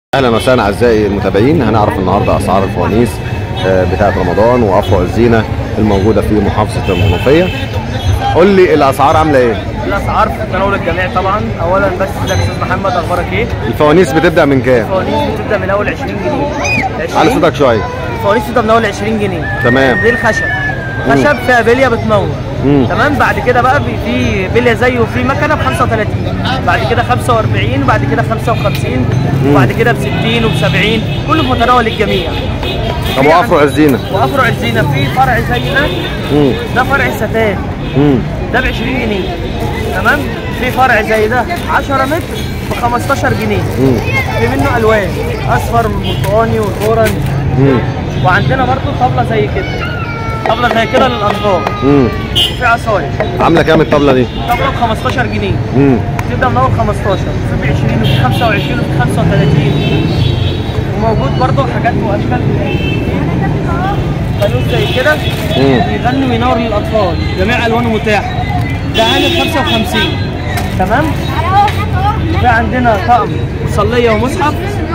اهلا وسهلا اعزائي المتابعين هنعرف النهارده اسعار الفوانيس آه، بتاعه رمضان وافرع الزينه الموجوده في محافظه المنوفيه قول لي الاسعار عامله ايه الاسعار في تناول الجميع طبعا اولا بس ازيك يا استاذ محمد اخبارك ايه الفوانيس بتبدا من كام الفوانيس بتبدا من اول 20 جنيه على 20 صوتك شويه الفوانيس بتبدا من اول 20 جنيه تمام. دي الخشب خشب فيها بليه بتنور مم. تمام بعد كده بقى في- في بليه زيه وفي مكنه ب 35 بعد كده 45 بعد كده 55 وبعد كده ب 60 وب 70 كله في متناول الجميع طب في وافرع عن- الزينه وافرع الزينه في فرع زي ده امم ده فرع ستان امم ده ب 20 جنيه تمام في فرع زي ده 10 متر ب 15 جنيه امم في منه الوان اصفر والبرتقاني والاورنج امم وعندنا برضو طبله زي كده طبله زي كده للاطفال امم وفي عصايه عامله كام الطبله دي طبله ب 15 جنيه امم تبدا من اول 15 في ب 20 وفي 25 وفي 35 وموجود برضو حاجات واشكال فانوس زي كده مم. بيغني وينور للاطفال جميع الوانه متاحه ده عامل 55 تمام في عندنا طقم مصليه ومصحف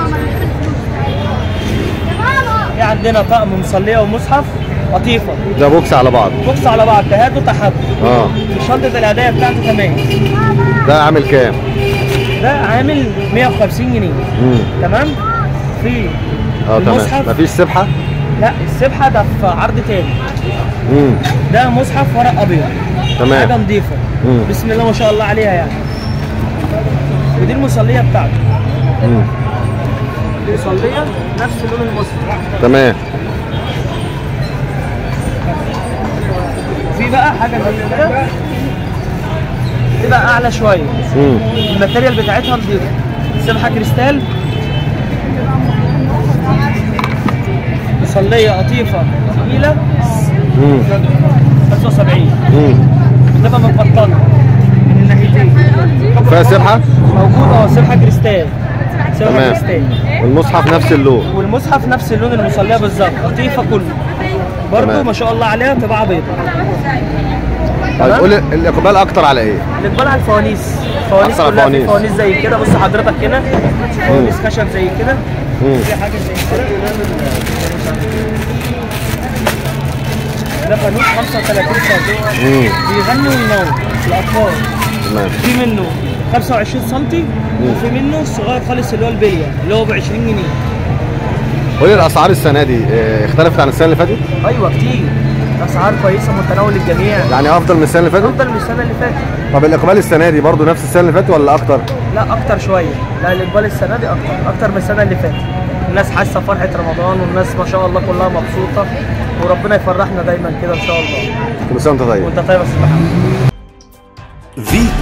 في عندنا طقم مصليه ومصحف قطيفه ده بوكس على بعض بوكس على بعض تهاد وتحب اه شنطه الهدايا بتاعته كمان ده عامل كام ده عامل 150 جنيه امم تمام في اه تمام المصحف مفيش سبحه لا السبحه ده في عرض تاني امم ده مصحف ورق ابيض تمام. حاجه نظيفه مم. بسم الله ما شاء الله عليها يعني ودي المصليه بتاعته امم المصليه نفس لون المصحف تمام في بقى حاجه زي كده تبقى اعلى شويه امم الماتيريال بتاعتها نظيفه سبحه كريستال مصليه قطيفه تقيله امم 75 امم تبقى متبطنه من الناحيتين فيها سبحه موجود اه سبحه كريستال سبحه تمام كريستال والمصحف نفس اللون والمصحف نفس اللون المصليه بالظبط قطيفه كله برضه تمام. ما شاء الله عليها تبقى بيضاء طيب تمام. قول الاقبال اكتر على ايه الاقبال على الفوانيس فوانيس أكتر على كلها في الفوانيس. فوانيس زي كده بص حضرتك هنا فوانيس خشب زي كده مم. في حاجه زي كده ده فانوس 35 سم مم. بيغني وينور الاطفال تمام في منه 25 سم وفي منه الصغير خالص اللي هو البليه اللي هو ب 20 جنيه قولي الاسعار السنه دي آه، اختلفت عن السنه اللي فاتت ايوه كتير اسعار كويسه متناول الجميع يعني افضل من السنه اللي فاتت افضل من السنه اللي فاتت طب الاقبال السنه دي برضو نفس السنه اللي فاتت ولا اكتر لا اكتر شويه لا الاقبال السنه دي اكتر اكتر من السنه اللي فاتت الناس حاسه فرحه رمضان والناس ما شاء الله كلها مبسوطه وربنا يفرحنا دايما كده ان شاء الله كل سنه وانت طيب وانت طيب يا استاذ محمد في